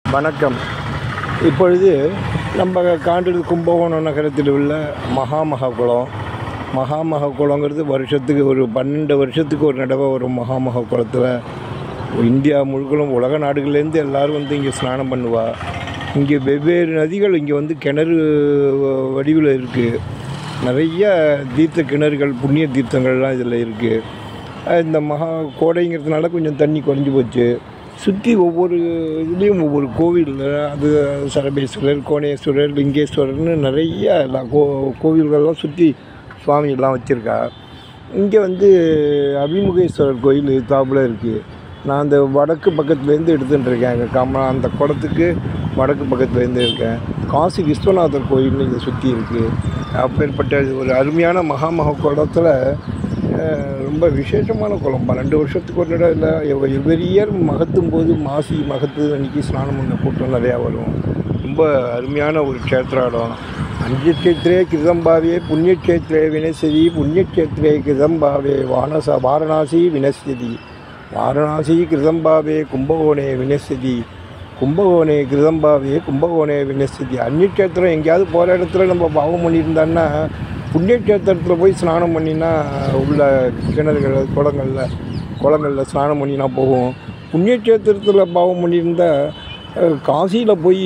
வணக்கம் இப்பொழுது நம்ம காண்டில் கும்பகோணம் நகரத்தில் உள்ள மகாமகா குளம் மகாமகா குளங்கிறது வருஷத்துக்கு ஒரு பன்னெண்டு வருஷத்துக்கு ஒரு தடவை வரும் மகாமகா குளத்தில் இந்தியா முழுக்களும் உலக நாடுகள்லேருந்து எல்லோரும் வந்து இங்கே ஸ்நானம் பண்ணுவா இங்கே வெவ்வேறு நதிகள் இங்கே வந்து கிணறு வடிவில் இருக்குது நிறைய தீர்த்த கிணறுகள் புண்ணிய தீர்த்தங்கள்லாம் இதில் இருக்குது இந்த மகா கோடைங்கிறதுனால கொஞ்சம் தண்ணி குறைஞ்சி போச்சு சுற்றி ஒவ்வொரு இதுலேயும் ஒவ்வொரு கோவில் அது சரபேஸ்வரர் கோணேஸ்வரர் லிங்கேஸ்வரர்னு நிறைய எல்லா கோ கோவில்கள்லாம் சுற்றி சுவாமியெல்லாம் வச்சுருக்கா இங்கே வந்து அபிமுகேஸ்வரர் கோயில் தாப்புல இருக்குது நான் அந்த வடக்கு பக்கத்துலேருந்து எடுத்துகிட்டு இருக்கேன் அங்கே கம அந்த குளத்துக்கு வடக்கு பக்கத்துலேருந்து இருக்கேன் காசி விஸ்வநாதர் கோயில்னு இங்கே சுற்றி இருக்குது அப்பேற்பட்ட ஒரு அருமையான மகாமக குளத்தில் அஹ், ரொம்ப விசேஷமான குளம் பன்னெண்டு வருஷத்துக்கு ஒரு இடம் இல்லை எவ்வரி இயர் மகத்தும் போது மாசி மகத்து அன்னைக்கு ஸ்நானம் பண்ண கூட்டம் நிறையா வரும் ரொம்ப அருமையான ஒரு க்ஷேத்திராடம் அஞ்சக்ஷேத்திரே கிருதம்பாவே புண்ணியக்ஷேத்திரே வினசதி புண்ணியக்ஷேத்திரே கிருதம்பாவே வானச வாரணாசி வினசதி வாரணாசி கிருதம்பாவே கும்பகோணே வினசதி கும்பகோணே கிருதம்பாவே கும்பகோணே வினசதி அந்நியக்ஷேத்திரம் எங்கேயாவது போகிற இடத்துல நம்ம பாவம் பண்ணியிருந்தோன்னா புண்ணியக்ஷேத்திரத்தில் போய் ஸ்நானம் பண்ணினா உள்ள கிணறுகள் குளங்களில் குளங்களில் ஸ்நானம் பண்ணினா போகும் புண்ணியக்ஷேத்திரத்தில் பாவம் பண்ணியிருந்தா காசியில் போய்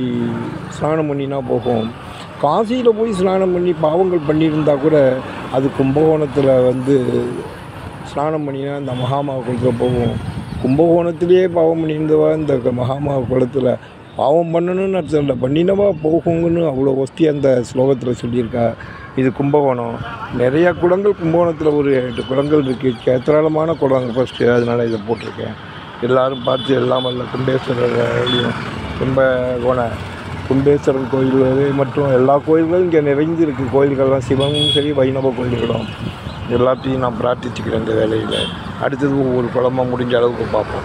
ஸ்நானம் பண்ணினா போகும் காசியில் போய் ஸ்நானம் பண்ணி பாவங்கள் பண்ணியிருந்தா கூட அது கும்பகோணத்தில் வந்து ஸ்நானம் பண்ணினா இந்த மகாமக குளத்தில் போகும் கும்பகோணத்திலேயே பாவம் பண்ணியிருந்தவா இந்த மகாமக குளத்தில் பாவம் பண்ணணும்னு அர்த்தம் இல்லை பண்ணினவா போகுங்கன்னு அவ்வளோ ஒஸ்தி அந்த ஸ்லோகத்தில் சொல்லியிருக்கா இது கும்பகோணம் நிறையா குளங்கள் கும்பகோணத்தில் ஒரு எட்டு குளங்கள் இருக்குது கேத்திராளமான குளம் ஃபஸ்ட்டு அதனால் இதை போட்டிருக்கேன் எல்லாரும் பார்த்து எல்லாம் வல்ல கும்பேஸ்வரரையும் கும்பகோண கும்பேஸ்வரர் கோயில் மற்றும் எல்லா கோயில்களும் இங்கே நிறைந்து இருக்குது கோயில்கள்லாம் சிவனும் சரி வைணவ கோயில்களும் எல்லாத்தையும் நான் பிரார்த்திச்சுக்கிறேன் இந்த வேலையில் அடுத்தது ஒவ்வொரு குளமா முடிஞ்ச அளவுக்கு பார்ப்போம்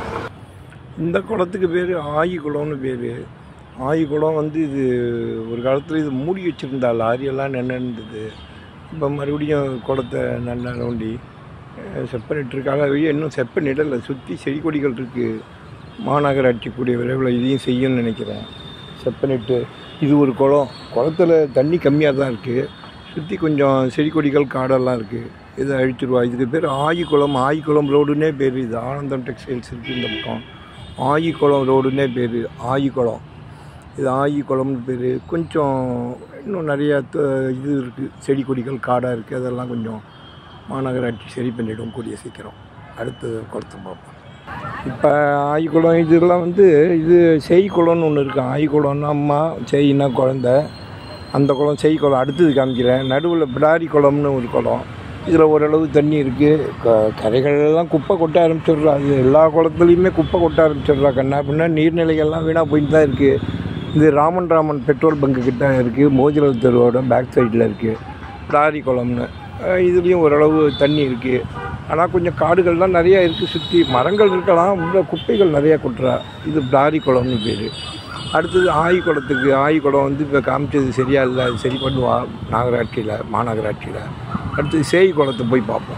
இந்த குளத்துக்கு பேர் ஆயி குளம்னு பேர் ஆயி குளம் வந்து இது ஒரு காலத்தில் இது மூடி வச்சுருந்தா லாரியெல்லாம் நின்று இருந்தது இப்போ மறுபடியும் குளத்தை நல்லா நோண்டி அஹ், செப்பனிட்டிருக்காங்க வெளியே இன்னும் செப்பனிடலை சுற்றி செடி கொடிகள் இருக்குது மாநகராட்சி கூடிய விரைவில் இதையும் செய்யும்னு நினைக்கிறேன் செப்பனிட்டு இது ஒரு குளம் குளத்துல தண்ணி கம்மியாக தான் இருக்குது சுற்றி கொஞ்சம் செடி கொடிகள் காடெல்லாம் இருக்குது இதை அழிச்சிருவா இதுக்கு பேர் ஆயிக்குளம் ஆயிக்குளம் ரோடுன்னே பேர் இது ஆனந்தம் டெக்ஸ்டைல்ஸ் இருக்குது இந்த பக்கம் ஆயிக்குளம் ரோடுன்னே பேர் ஆயிக்குளம் இது ஆயிக்குளம்னு பேர் கொஞ்சம் இன்னும் நிறையா த- இது இருக்குது செடி கொடிகள் காடாக இருக்குது அதெல்லாம் கொஞ்சம் மாநகராட்சி சரி பண்ணிடும் கூடிய சீக்கிரம் அடுத்த குளத்தை பார்ப்போம் இப்போ ஆய்குளம் இதெல்லாம் வந்து இது செய்குளம்னு ஒன்று இருக்குது ஆய்குளம்னா அம்மா செய்னா குழந்த அந்த குளம் செய் குளம் அடுத்தது காமிக்கிறேன் நடுவில் பிடாரி குளம்னு ஒரு குளம் இதில் ஓரளவு தண்ணி இருக்குது க கரைகளெல்லாம் குப்பை கொட்ட ஆரம்பிச்சிடுறா அது எல்லா குளத்துலையுமே குப்பை கொட்ட ஆரம்பிச்சிடுறா கண்ணா அப்படின்னா நீர்நிலைகள்லாம் வீணாக போயிட்டு தான் இருக்குது இது ராமன் ராமன் பெட்ரோல் பங்கு கிட்ட இருக்குது மோதிரல் தெருவோட பேக் சைடில் இருக்குது பிடாரி குளம்னு அஹ் இதுலேயும் ஓரளவு தண்ணி இருக்குது ஆனால் கொஞ்சம் காடுகள்லாம் நிறையா இருக்குது சுற்றி மரங்கள் இருக்கலாம் உள்ள குப்பைகள் நிறையா கொட்டுறா இது பிடாரி குளம்னு பேர் அடுத்தது ஆயி குளத்துக்கு ஆயி குளம் வந்து இப்போ காமிச்சது சரியா இல்லை அது சரி பண்ணுவா நாகராட்சியில் மாநகராட்சியில் அடுத்தது சேய் குளத்தை போய் பார்ப்போம்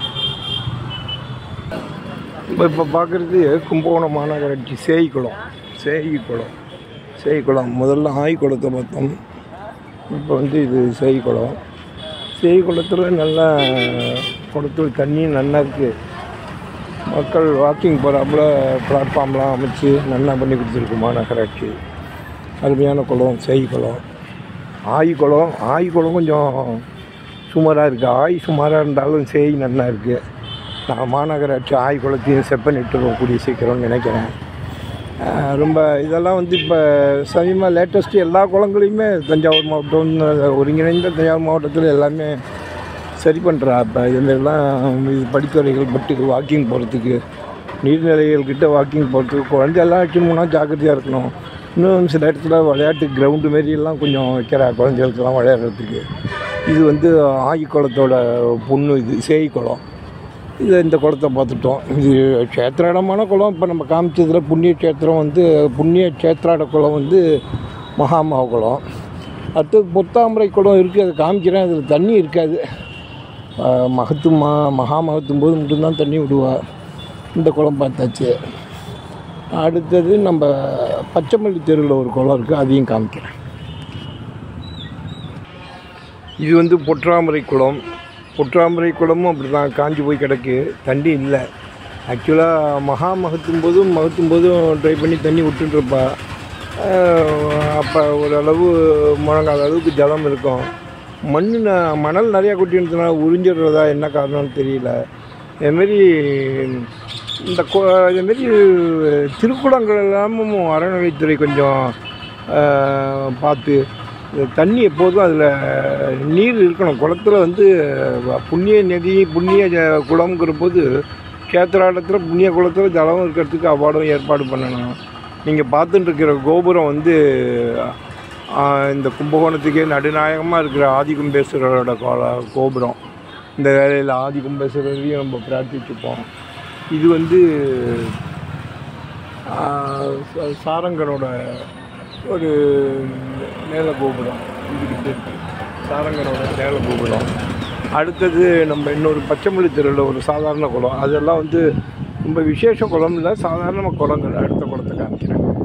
இப்போ இப்போ பார்க்குறது கும்பகோணம் மாநகராட்சி சேய் குளம் சேய் குளம் சேய் குளம் முதல்ல ஆய் குளத்தை பார்த்தோம் இப்போ வந்து இது சேய் குளம் சேய் குளத்தில் நல்லா குளத்துல தண்ணி நல்லா இருக்குது மக்கள் வாக்கிங் போகிறாப்புல பிளாட்ஃபார்ம்லாம் அமைச்சு நல்லா பண்ணி கொடுத்துருக்கு மாநகராட்சி அருமையான குளம் சேய் குளம் ஆய் குளம் ஆய் குளம் கொஞ்சம் சுமாராக இருக்குது ஆய் சுமாராக இருந்தாலும் சேய் நல்லா இருக்குது நான் மாநகராட்சி ஆய் குளத்தையும் செப்பனிட்டுருவோம் கூடிய சீக்கிரம்னு நினைக்கிறேன் ஆஹ் ரொம்ப இதெல்லாம் வந்து இப்போ சமீபமாக லேட்டஸ்ட்டு எல்லா குளங்களையுமே தஞ்சாவூர் மாவட்டம் ஒருங்கிணைந்த தஞ்சாவூர் மாவட்டத்தில் எல்லாமே சரி பண்ணுறா இப்போ இதெல்லாம் இது படித்துறைகள் பட்டு வாக்கிங் போகிறதுக்கு நீர்நிலைகள் கிட்ட வாக்கிங் போகிறதுக்கு குழந்தையெல்லாம் அழைச்சின்னு போனால் ஜாக்கிரதையாக இருக்கணும் இன்னும் சில இடத்துல விளையாட்டு கிரவுண்டு மாரியெல்லாம் கொஞ்சம் வைக்கிறா குழந்தைகளுக்கெல்லாம் விளையாடுறதுக்கு இது வந்து ஆயி குளத்தோட பொண்ணு இது சேய் குளம் இது இந்த குளத்தை பார்த்துட்டோம் இது க்ஷேத்திராடமான குளம் இப்போ நம்ம காமிச்சதில் புண்ணிய க்ஷேத்திரம் வந்து புண்ணிய க்ஷேத்திராட குளம் வந்து மகாமக குளம் அடுத்தது பொத்தாமரை குளம் இருக்குது அதை காமிக்கிறேன் அதில் தண்ணி இருக்காது ஆஹ் மகத்தும் மா மகா மகத்தும் போது மட்டும்தான் தண்ணி விடுவா இந்த குளம் பார்த்தாச்சு அடுத்தது நம்ம பச்சைமல்லி தெருவில் ஒரு குளம் இருக்குது அதையும் காமிக்கிறேன் இது வந்து பொற்றாமரை குளம் பொற்றாமரை குளமும் அப்படி தான் காஞ்சி போய் கிடக்கு தண்ணி இல்லை ஆக்சுவலாக மகா மகத்தும் போதும் மகத்தும் போதும் ட்ரை பண்ணி தண்ணி விட்டுட்டுருப்பா அப்போ ஓரளவு முழங்காத அளவுக்கு ஜலம் இருக்கும் மண் ந- மணல் நிறையா கொட்டினதுனால உறிஞ்சிடுறதா என்ன காரணம்னு தெரியல இதுமாரி இந்த கொ- இதுமாரி திருக்குளங்கள் எல்லாமும் அறநிலைத்துறை கொஞ்சம் ஆஹ், பார்த்து இந்த தண்ணி எப்போதும் அதில் நீர் இருக்கணும் குளத்துல வந்து புண்ணிய நதி புண்ணிய ஜ- குளம்ங்கிற போது கேத்திராட்டத்தில் புண்ணிய குளத்தில் ஜலம் இருக்கிறதுக்கு அவார்டும் ஏற்பாடு பண்ணணும் நீங்கள் பார்த்துட்டு இருக்கிற கோபுரம் வந்து ஆஹ், இந்த கும்பகோணத்துக்கே நடுநாயகமாக இருக்கிற ஆதிகும்பேஸ்வரரோட கோல கோபுரம் இந்த வேலையில் ஆதிகும்பேஸ்வரரையும் நம்ம பிரார்த்திச்சுப்போம் இது வந்து ஆஹ், ச- சாரங்கனோட ஒரு மேல கோபுரம் இதுக்கிட்ட இருக்கு சாரங்கனோட மேல கோபுரம் அடுத்தது நம்ம இன்னொரு பச்சைமல்லி தெருவில் ஒரு சாதாரண குளம் அதெல்லாம் வந்து ரொம்ப விசேஷ குளம் இல்லை சாதாரண குளங்கள் அடுத்த குளத்தை காமிக்கிறேன்